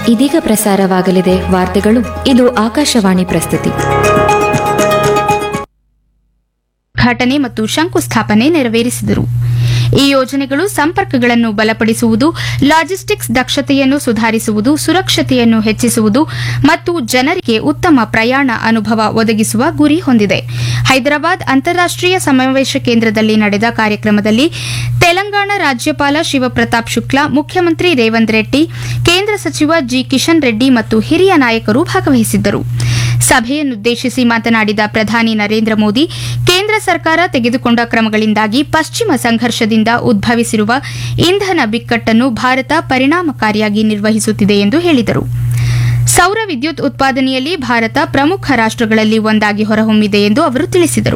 ಇದೀಗ ಪ್ರಸಾರವಾಗಲಿದೆ ವಾರ್ತೆಗಳು ಇದು ಆಕಾಶವಾಣಿ ಪ್ರಸ್ತುತಿ ಉದ್ಘಾಟನೆ ಮತ್ತು ಶಂಕುಸ್ಥಾಪನೆ ನೆರವೇರಿಸಿದರು ಈ ಯೋಜನೆಗಳು ಸಂಪರ್ಕಗಳನ್ನು ಬಲಪಡಿಸುವುದು ಲಾಜಿಸ್ಟಿಕ್ಸ್ ದಕ್ಷತೆಯನ್ನು ಸುಧಾರಿಸುವುದು ಸುರಕ್ಷತೆಯನ್ನು ಹೆಚ್ಚಿಸುವುದು ಮತ್ತು ಜನರಿಗೆ ಉತ್ತಮ ಪ್ರಯಾಣ ಅನುಭವ ಒದಗಿಸುವ ಗುರಿ ಹೊಂದಿದೆ ಹೈದರಾಬಾದ್ ಅಂತಾರಾಷ್ಟೀಯ ಸಮಾವೇಶ ಕೇಂದ್ರದಲ್ಲಿ ನಡೆದ ಕಾರ್ಯಕ್ರಮದಲ್ಲಿ ತೆಲಂಗಾಣ ರಾಜ್ಯಪಾಲ ಶಿವಪ್ರತಾಪ್ ಶುಕ್ಲಾ ಮುಖ್ಯಮಂತ್ರಿ ರೇವಂತ್ ರೆಡ್ಡಿ ಕೇಂದ್ರ ಸಚಿವ ಜಿ ಕಿಶನ್ ರೆಡ್ಡಿ ಮತ್ತು ಹಿರಿಯ ನಾಯಕರು ಭಾಗವಹಿಸಿದ್ದರು ಸಭೆಯನ್ನುದ್ದೇಶಿಸಿ ಮಾತನಾಡಿದ ಪ್ರಧಾನಿ ನರೇಂದ್ರ ಮೋದಿ ಕೇಂದ್ರ ಸರ್ಕಾರ ತೆಗೆದುಕೊಂಡ ಕ್ರಮಗಳಿಂದಾಗಿ ಪಶ್ಚಿಮ ಸಂಘರ್ಷದಿಂದ ಉದ್ಭವಿಸಿರುವ ಇಂಧನ ಬಿಕ್ಕಟ್ಟನ್ನು ಭಾರತ ಪರಿಣಾಮಕಾರಿಯಾಗಿ ನಿರ್ವಹಿಸುತ್ತಿದೆ ಎಂದು ಹೇಳಿದರು ಸೌರ ವಿದ್ಯುತ್ ಉತ್ಪಾದನೆಯಲ್ಲಿ ಭಾರತ ಪ್ರಮುಖ ರಾಷ್ಟಗಳಲ್ಲಿ ಒಂದಾಗಿ ಹೊರಹೊಮ್ಮಿದೆ ಎಂದು ಅವರು ತಿಳಿಸಿದರು